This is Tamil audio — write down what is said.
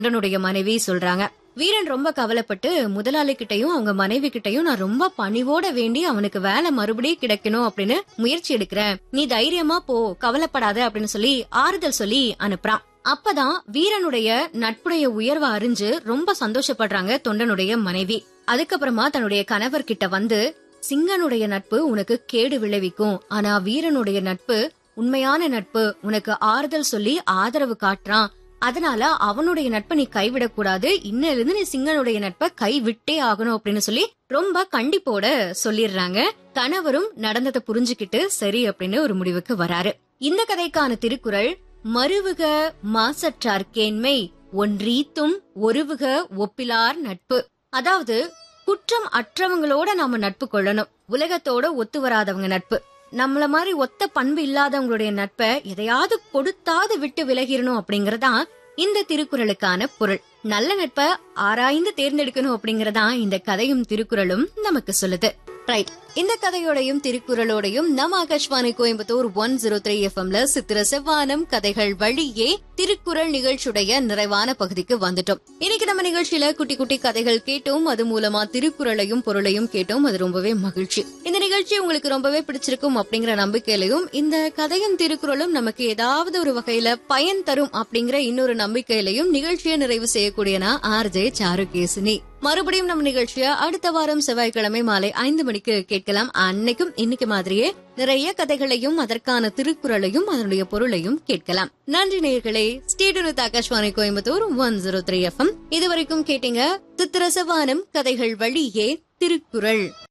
வீரனுடைய மனைவி சொல்றாங்க வீரன் ரொம்ப கவலைப்பட்டு முதலாளி கிட்டயும் அவங்க மனைவி கிட்டயும் நான் ரொம்ப பணிவோட வேண்டி அவனுக்கு வேலை மறுபடியும் கிடைக்கணும் அப்படின்னு முயற்சி எடுக்கிறேன் நீ தைரியமா போ கவலைப்படாத அப்படின்னு சொல்லி ஆறுதல் சொல்லி அனுப்புறான் அப்பதான் வீரனுடைய நட்புடைய உயர்வை அறிஞ்சு ரொம்ப சந்தோஷப்படுறாங்க தொண்டனுடைய மனைவி அதுக்கப்புறமா தன்னுடைய கணவர் கிட்ட வந்து சிங்கனுடைய நட்பு உனக்கு கேடு விளைவிக்கும் ஆனா வீரனுடைய நட்பு உண்மையான நட்பு உனக்கு ஆறுதல் சொல்லி ஆதரவு காட்டுறான் அதனால அவனுடைய நட்பை நீ கைவிடக் கூடாது இன்னில இருந்து நீ சிங்கனுடைய நட்பை கைவிட்டே ஆகணும் அப்படின்னு சொல்லி ரொம்ப கண்டிப்போட சொல்லிடுறாங்க கணவரும் நடந்ததை புரிஞ்சுக்கிட்டு சரி அப்படின்னு ஒரு முடிவுக்கு வராரு இந்த கதைக்கான திருக்குறள் மருவுக மாசற்றார் கேண்மை ஒன்றீத்தும் ஒருவுக ஒப்பிலார் நட்பு அதாவது குற்றம் அற்றவங்களோட நாம நட்பு கொள்ளணும் உலகத்தோட ஒத்து வராதவங்க நட்பு நம்மள மாதிரி ஒத்த பண்பு இல்லாதவங்களுடைய நட்பை எதையாவது கொடுத்தாது விட்டு விலகிரணும் அப்படிங்கறதா இந்த திருக்குறளுக்கான பொருள் நல்ல நட்பை ஆராய்ந்து தேர்ந்தெடுக்கணும் அப்படிங்கறதா இந்த கதையும் திருக்குறளும் நமக்கு சொல்லுது ரைட் இந்த கதையோடையும் திருக்குறளோடையும் நம்ம Akashvani Coimbatore one zero three எஃப்எம்ல சித்திர செவ்வானம் கதைகள் வழியே திருக்குறள் நிகழ்ச்சியுடைய நிறைவான பகுதிக்கு வந்துட்டோம் இன்னைக்கு நம்ம நிகழ்ச்சியில குட்டி குட்டி கதைகள் கேட்டோம் அது மூலமா திருக்குறளையும் பொருளையும் கேட்டோம் அது ரொம்பவே மகிழ்ச்சி இந்த நிகழ்ச்சி உங்களுக்கு ரொம்பவே பிடிச்சிருக்கும் அப்படிங்கிற நம்பிக்கையிலையும் இந்த கதையும் திருக்குறளும் நமக்கு ஏதாவது ஒரு வகையில பயன் தரும் அப்படிங்கிற இன்னொரு நம்பிக்கையிலையும் நிகழ்ச்சியை நிறைவு செய்யக்கூடிய நான் ஆர்ஜே சாருகேசினி மறுபடியும் நம்ம நிகழ்ச்சிய அடுத்த வாரம் செவ்வாய்க்கிழமை மாலை ஐந்து மணிக்கு கேட்கலாம் அன்னைக்கும் இன்னைக்கு மாதிரியே நிறைய கதைகளையும் அதற்கான திருக்குறளையும் அதனுடைய பொருளையும் கேட்கலாம் நன்றி நேயர்களே ஸ்டேடியூத் Akashvani Coimbatore one zero three FM இதுவரைக்கும் கேட்டீங்க சித்திரசவானம் கதைகள் வழியே திருக்குறள்